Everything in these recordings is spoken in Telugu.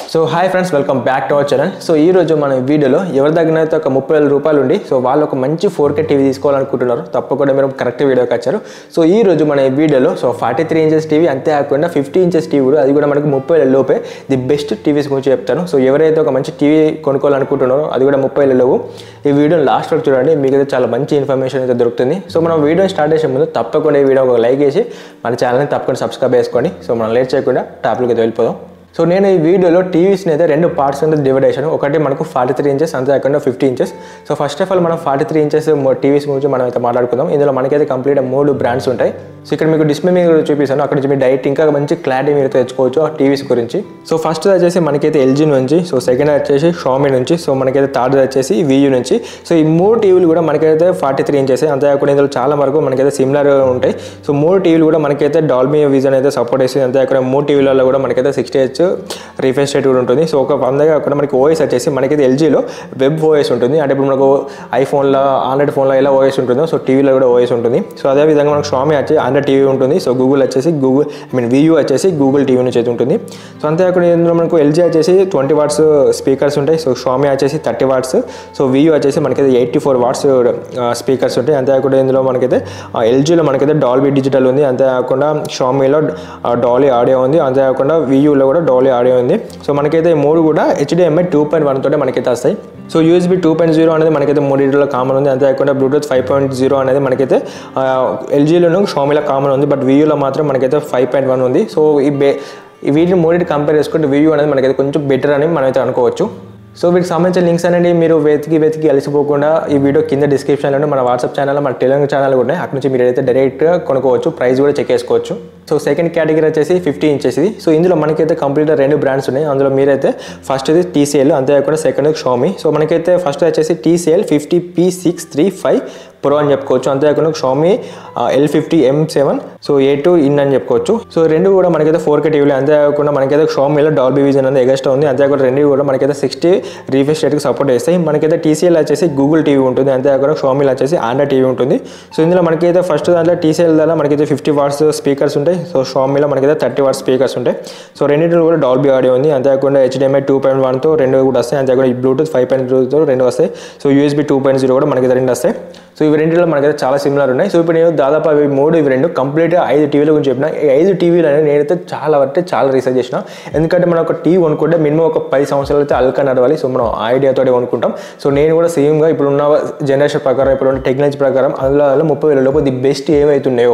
so hi friends welcome back to our channel so ఈ రోజు మన ఈ వీడియోలో ఎవరి దగ్గర అయితే ఒక ముప్పై వేల రూపాయలు ఉండి సో వాళ్ళు ఒక మంచి ఫోర్ కే టీవీ తీసుకోవాలనుకుంటున్నారు తప్పకుండా మీరు కరెక్ట్ వీడియోకి వచ్చారు సో ఈ రోజు మన ఈ వీడియోలో so forty three inches TV అంతేకాకుండా ఫిఫ్టీ ఇంచెస్ టీవీ కూడా అది కూడా మనకి ముప్పై వేల లోపే ది బెస్ట్ టీవీస్ గురించి చెప్తాను సో ఎవరైతే ఒక మంచి టీవీ కొనుక్కోవాలనుకుంటున్నారో అది కూడా ముప్పై వేల లోపు ఈ వీడియో లాస్ట్ వరకు చూడండి మీకు అయితే చాలా మంచి ఇన్ఫర్మేషన్ అయితే దొరుకుతుంది సో మనం వీడియో స్టార్ట్ చేసే ముందు తప్పకుండా ఈ వీడియో ఒక లైక్ చేసి మన ఛానల్ని తప్పకుండా సబ్స్క్రైబ్ చేసుకోండి సో మనం లేట్ చేయకుండా టాపిక్ అయితే వెళ్ళిపోదాం సో నేను ఈ వీడియోలో టీవీస్ని అయితే రెండు పార్ట్స్ కింద డివైడ్ చేశాను ఒకటి మనకు ఫార్టీ త్రీ ఇంచెస్ అంతేకాకుండా fifty inches so first of all మనం ఫార్టీ త్రీ ఇంచెస్ టీవీస్ గురించి మనం అయితే మాట్లాడుకుందాం ఇందులో మనకైతే కంప్లీట్ మూడు బ్రాండ్స్ ఉంటాయి సో ఇక్కడ మీకు డిస్ప్లే మీద కూడా చూపిస్తాను అక్కడ నుంచి మీ డైరెక్ట్ ఇంకా మంచి క్లారిటీ మీరు తెచ్చుకోవచ్చు ఆ టీవీస్ గురించి సో ఫస్ట్ వచ్చేసి మనకైతే ఎల్జీ నుంచి సో సెకండ్ వచ్చేసి షామీ నుంచి సో మనకైతే థర్డ్ వచ్చేసి వియూ నుంచి సో ఈ మూడు టీవీలు కూడా మనకైతే ఫార్టీ త్రీ ఇంచెస్ అంతేకాకుండా ఇందులో చాలా వరకు మనకైతే సిమిలర్ ఉంటాయి సో మూడు టీవీలు కూడా మనకైతే డాల్మీ విజన్ అయితే సపోర్ట్ చేస్తుంది అంతేకాకుండా మూడు టీవీలలో కూడా మనకైతే సిక్స్టీ హెచ్ రీఫ్రెష్ రేట్ కూడా ఉంటుంది సో ఒక వందగా అక్కడ మనకి ఓఎస్ వచ్చేసి మనకైతే ఎల్జీలో వెబ్ ఓఎస్ ఉంటుంది అంటే ఇప్పుడు మనకు ఐఫోన్లో ఆండ్రాయిడ్ ఫోన్లో ఎలా ఓఎస్ ఉంటుందో సో టీవీలో కూడా ఓఎస్ ఉంటుంది సో అదేవిధంగా మనకు షామీ వచ్చి ఆండ్రాయిడ్ టీవీ ఉంటుంది సో గూగుల్ వచ్చేసి గూగుల్ ఐ మీన్ వియూ వచ్చేసి గూగుల్ టీవీ నుంచి అయితే ఉంటుంది సో అంతేకాకుండా ఇందులో మనకు ఎల్జీ వచ్చేసి ట్వంటీ వాట్స్ స్పీకర్స్ ఉంటాయి సో షామీ వచ్చేసి థర్టీ వాట్స్ సో వియూ వచ్చేసి మనకైతే ఎయిటీ ఫోర్ వాట్స్ స్పీకర్స్ ఉంటాయి అంతేకాకుండా ఇందులో మనకైతే ఎల్జీలో మనకైతే డాల్బీ డిజిటల్ ఉంది అంతేకాకుండా షామీలో డాలీ ఆడియో ఉంది అంతేకాకుండా వియూలో కూడా డాలీ ఆడియో ఉంది సో మనకైతే ఈ మూడు కూడా హెచ్డిఎంఐ టూ పాయింట్ వన్ తోటే మనకైతే వస్తాయి so USB two point zero అనేది మనకైతే మూడింటిలో కామన్ ఉంది అంతేకాకుండా బ్లూటూత్ ఫైవ్ పాయింట్ జీరో అనేది మనకైతే ఎల్జీలోను షామీలో కామన్ ఉంది బట్ వియూలో మాత్రం మనకైతే ఫైవ్ పాయింట్ వన్ ఉంది సో ఈ బే ఈ వీటిని మూడింటి కంపేర్ చేసుకుంటే వియూ అనేది మనకైతే కొంచెం బెటర్ అని మనమైతే అనుకోవచ్చు సో వీటికి సంబంధించిన లింక్స్ అనేది మీరు వెతికి వెతికి అలసిపోకుండా ఈ వీడియో కింద డిస్క్రిప్షన్లో మన వాట్సాప్ ఛానల్ మన టెలిగ్రామ్ ఛానల్ కూడా ఉన్నాయి అక్కడ నుంచి మీరు అయితే డైరెక్ట్గా కొనుక్కోవచ్చు ప్రైస్ కూడా చెక్ చేసుకోవచ్చు సో సెకండ్ కేటగిరీ వచ్చేసి ఫిఫ్టీ ఇంచెస్ ఇది సో ఇందులో మనకైతే కంప్లీట్గా రెండు బ్రాండ్స్ ఉన్నాయి అందులో మీరైతే ఫస్ట్ ఇది టీసీఎల్ అంతేకాకుండా సెకండ్ షామీ సో మనకైతే ఫస్ట్ వచ్చేసి TCL fifty P six three five pro అని చెప్పుకోవచ్చు అంతేకాకుండా Xiaomi L fifty M seven so A two in అని చెప్పుకోవచ్చు సో రెండు కూడా మనకైతే ఫోర్ కే టీవీలు అంతేకాకుండా మనకైతే షామీలో డాల్బీ విజన్ అనేది ఎగస్ట్రా ఉంది అంతేకాకుండా రెండు కూడా మనకైతే సిక్స్టీ రీఫ్రెష్ రేట్కి సపోర్ట్ చేస్తాయి మనకైతే టీసీఎల్ వచ్చేసి గూగుల్ టీవీ ఉంటుంది అంతేకాకుండా షామీలో వచ్చేసి ఆండ్రాయిడ్ టీవీ ఉంటుంది సో ఇందులో మనకైతే ఫస్ట్ దాంట్లో టీసీఎల్ ద్వారా మనకైతే ఫిఫ్టీ వాట్స్ స్పీకర్స్ ఉంటాయి సో షామీలో మనకైతే థర్టీ వాట్స్ స్పీకర్స్ ఉంటాయి సో రెండింటిలో కూడా డాల్బీ ఆడియో ఉంది అంతేకాకుండా హెచ్డిఎంఐ టూ పాయింట్ వన్తో రెండు కూడా వస్తాయి అంతేకాకుండా బ్లూటూత్ ఫైవ్ పాయింట్ టూతో రెండు వస్తాయి so USB two point zero కూడా మనకైతే రెండు వస్తాయి సో ఇవి రెండింటిలో మనకైతే చాలా సిమిలర్ ఉన్నాయి సో ఇప్పుడు నేను దాదాపు అవి మూడు ఇవి రెండు కంప్లీట్గా ఐదు టీవీల గురించి చెప్పిన ఈ ఐదు టీవీలు అనేది నేనైతే చాలా వరకు చాలా రీసెర్చ్ చేసిన ఎందుకంటే మనం ఒక టీవీ కొనుక్కుంటే మినిమం ఒక పది సంవత్సరాలు అయితే అల్కా నడవాలి సో మనం ఆ ఐడియాతో కొనుక్కుంటాం సో నేను కూడా సేమ్గా ఇప్పుడున్న జనరేషన్ ప్రకారం ఇప్పుడున్న టెక్నాలజీ ప్రకారం అందులో ముప్పై వేల లోపు ది బెస్ట్ ఏమవుతున్నాయో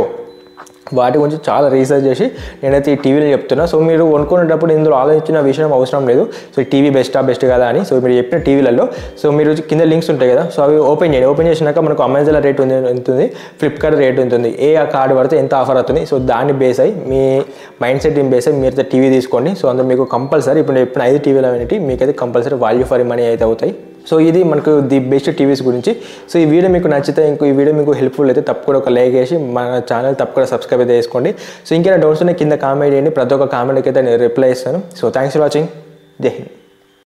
వాటి గురించి చాలా రీసెర్చ్ చేసి నేనైతే ఈ టీవీలో చెప్తున్నా సో మీరు కొనుక్కునేటప్పుడు ఇందులో ఆలోచించిన విషయం అవసరం లేదు సో ఈ టీవీ బెస్టా బెస్ట్ కదా అని సో మీరు చెప్పిన టీవీలలో సో మీరు కింద లింక్స్ ఉంటాయి కదా సో అవి ఓపెన్ చేయండి ఓపెన్ చేసినాక మనకు అమెజాన్ రేట్ ఉంది ఉంటుంది ఫ్లిప్కార్ట్ రేట్ ఉంటుంది ఏ ఆ కార్డు పడితే ఎంత ఆఫర్ అవుతుంది సో దాన్ని బేస్ అయ్యి మీ మైండ్ సెట్ బేస్ అయ్యి మీరు టీవీ తీసుకోండి సో అందులో మీకు కంపల్సరీ ఇప్పుడు నేను చెప్పిన ఐదు టీవీలు అనేవి మీకైతే కంపల్సరీ వాల్యూ ఫర్ మనీ అయితే అవుతాయి సో ఇది మనకు ది బెస్ట్ టీవీస్ గురించి సో ఈ వీడియో మీకు నచ్చితే ఇంకో ఈ వీడియో మీకు హెల్ప్ఫుల్ అయితే తప్పకుండా ఒక లైక్ వేసి మన ఛానల్ తప్పకుండా సబ్స్క్రైబ్ అయితే చేసుకోండి సో ఇంకేనా డౌట్స్ ఉన్నాయి కింద కామెంట్ చేయండి ప్రతి ఒక్క కామెంట్కి అయితే నేను రిప్లై ఇస్తాను సో థ్యాంక్స్ ఫర్ వాచింగ్ జై హింద్